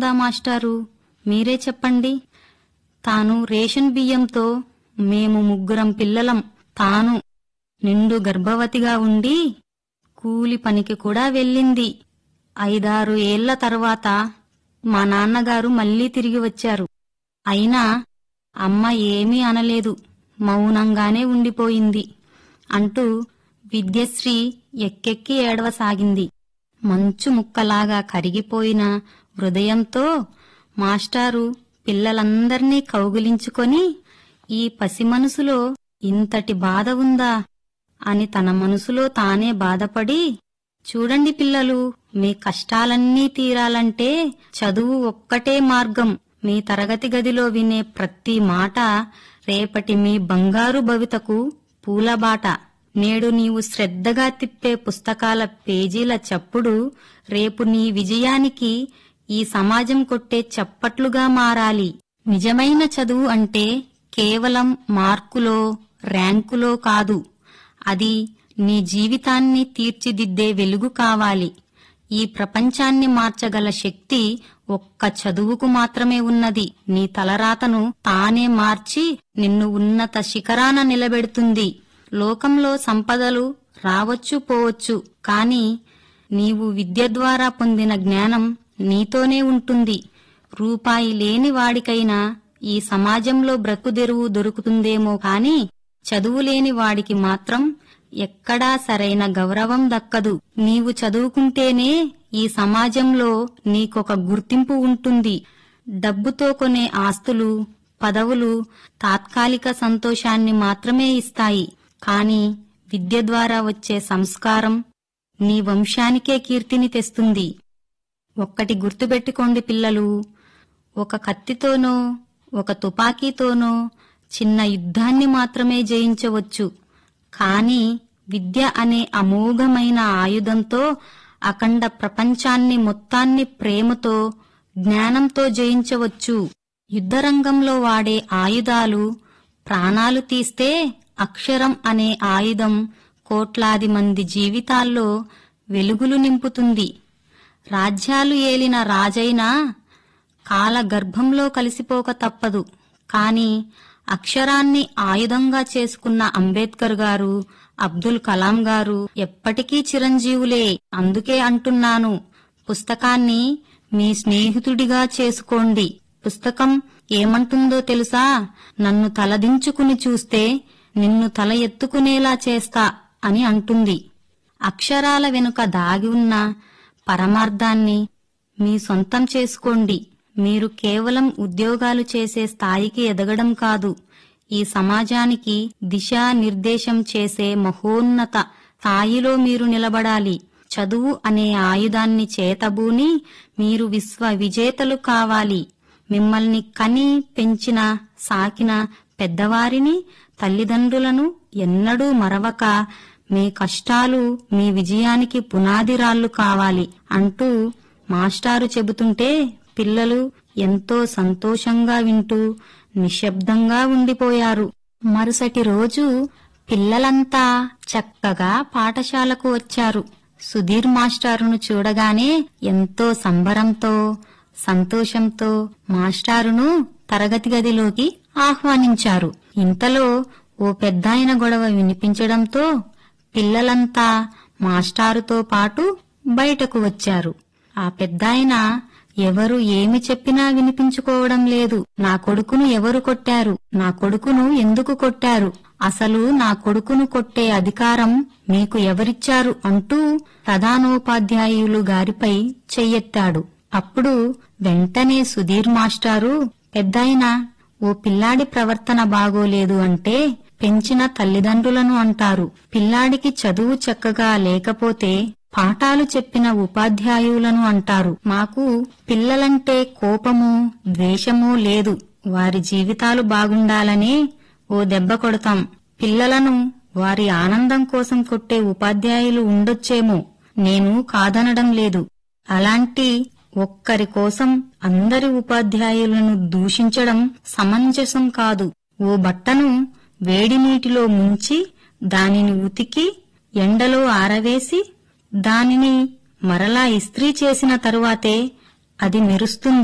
ఉందా మాస్టారు మీరే చెప్పండి తాను రేషన్ బియ్యంతో మేము ముగ్గురం పిల్లలం తాను నిండు గర్భవతిగా ఉండి కూలి పనికి కూడా వెళ్ళింది ఐదారు ఏళ్ల తర్వాత మా నాన్నగారు మళ్ళీ తిరిగి వచ్చారు అయినా అమ్మ ఏమీ అనలేదు మౌనంగానే ఉండిపోయింది అంటూ విద్యశ్రీ ఎక్కెక్కి ఏడవసాగింది మంచు ముక్కలాగా కరిగిపోయిన హృదయంతో మాస్టారు పిల్లలందర్నీ కౌగిలించుకొని ఈ పసి మనసులో ఇంతటి బాధ ఉందా అని తన మనసులో తానే బాధపడి చూడండి పిల్లలు మీ కష్టాలన్నీ తీరాలంటే చదువు ఒక్కటే మార్గం మీ తరగతి గదిలో వినే ప్రతి మాట రేపటి మీ బంగారు భవితకు పూలబాట నేడు నీవు శ్రద్ధగా తిప్పే పుస్తకాల పేజీల చప్పుడు రేపు నీ విజయానికి ఈ సమాజం కొట్టే చప్పట్లుగా మారాలి నిజమైన చదువు అంటే కేవలం మార్కులో ర్యాంకులో కాదు అది నీ జీవితాన్ని తీర్చిదిద్దే వెలుగు కావాలి ఈ ప్రపంచాన్ని మార్చగల శక్తి ఒక్క చదువుకు మాత్రమే ఉన్నది నీ తలరాతను తానే మార్చి నిన్ను ఉన్నత శిఖరాన నిలబెడుతుంది లోకంలో సంపదలు రావచ్చు పోవచ్చు కాని నీవు విద్య ద్వారా పొందిన జ్ఞానం నీతోనే ఉంటుంది రూపాయి లేని వాడికైనా ఈ సమాజంలో బ్రతుకుదెరువు దొరుకుతుందేమో కాని చదువు లేని వాడికి మాత్రం ఎక్కడా సరైన గౌరవం దక్కదు నీవు చదువుకుంటేనే ఈ సమాజంలో నీకొక గుర్తింపు ఉంటుంది డబ్బుతో కొనే ఆస్తులు పదవులు తాత్కాలిక సంతోషాన్ని మాత్రమే ఇస్తాయి కాని విద్య ద్వారా వచ్చే సంస్కారం నీ వంశానికే కీర్తిని తెస్తుంది ఒక్కటి గుర్తుపెట్టుకోండి పిల్లలు ఒక కత్తితోనో ఒక తుపాకీతోనో చిన్న యుద్ధాన్ని మాత్రమే జయించవచ్చు కాని విద్య అనే అమోఘమైన ఆయుధంతో అఖండ ప్రపంచాన్ని మొత్తాన్ని ప్రేమతో జ్ఞానంతో జయించవచ్చు యుద్ధరంగంలో వాడే ఆయుధాలు ప్రాణాలు తీస్తే అక్షరం అనే ఆయుధం కోట్లాది మంది జీవితాల్లో వెలుగులు నింపుతుంది రాజ్యాలు ఏలిన రాజైనా కాల గర్భంలో కలిసిపోక తప్పదు కాని అక్షరాన్ని ఆయుధంగా చేసుకున్న అంబేద్కర్ గారు అబ్దుల్ కలాం గారు ఎప్పటికీ చిరంజీవులే అందుకే అంటున్నాను పుస్తకాన్ని మీ స్నేహితుడిగా చేసుకోండి పుస్తకం ఏమంటుందో తెలుసా నన్ను తలదించుకుని చూస్తే నిన్ను తల ఎత్తుకునేలా చేస్తా అని అంటుంది అక్షరాల వెనుక దాగి ఉన్న పరమార్థాన్ని మీ సొంతం చేసుకోండి మీరు కేవలం ఉద్యోగాలు చేసే స్థాయికి ఎదగడం కాదు ఈ సమాజానికి దిశా నిర్దేశం చేసే మహోన్నత స్థాయిలో మీరు నిలబడాలి చదువు అనే ఆయుధాన్ని చేతబూని మీరు విశ్వ విజేతలు కావాలి మిమ్మల్ని కని పెంచిన సాకిన పెద్దవారిని తల్లిదండ్రులను ఎన్నడూ మరవక మీ కష్టాలు మీ విజయానికి పునాదిరాళ్లు కావాలి అంటూ మాస్టారు చెబుతుంటే పిల్లలు ఎంతో సంతోషంగా వింటూ నిశ్శబ్దంగా ఉండిపోయారు మరుసటి రోజు పిల్లలంతా చక్కగా పాఠశాలకు వచ్చారు సుధీర్ మాస్టారును చూడగానే ఎంతో సంబరంతో సంతోషంతో మాస్టారును తరగతి గదిలోకి ఆహ్వానించారు ఇంతలో ఓ పెద్దాయన గొడవ వినిపించడంతో పిల్లలంతా మాస్టారుతో పాటు బయటకు వచ్చారు ఆ పెద్దాయన ఎవరు ఏమి చెప్పినా వినిపించుకోవడం లేదు నా కొడుకును ఎవరు కొట్టారు నా కొడుకును ఎందుకు కొట్టారు అసలు నా కొడుకును కొట్టే అధికారం మీకు ఎవరిచ్చారు అంటూ ప్రధానోపాధ్యాయులు గారిపై చెయ్యెత్తాడు అప్పుడు వెంటనే సుధీర్ మాస్టారు పెద్దాయన ఓ పిల్లాడి ప్రవర్తన బాగోలేదు అంటే పెంచిన తల్లిదండ్రులను అంటారు పిల్లాడికి చదువు చక్కగా లేకపోతే పాఠాలు చెప్పిన ఉపాధ్యాయులను అంటారు మాకు పిల్లలంటే కోపము ద్వేషము లేదు వారి జీవితాలు బాగుండాలనే ఓ దెబ్బ కొడతాం పిల్లలను వారి ఆనందం కోసం కొట్టే ఉపాధ్యాయులు ఉండొచ్చేమో నేను కాదనడం లేదు అలాంటి ఒక్కరి కోసం అందరి ఉపాధ్యాయులను దూషించడం సమంజసం కాదు ఓ బట్టను వేడి నీటిలో ముంచి దానిని ఉతికి ఎండలో ఆరవేసి దానిని మరలా ఇస్త్రీ చేసిన తరువాతే అది మెరుస్తుంది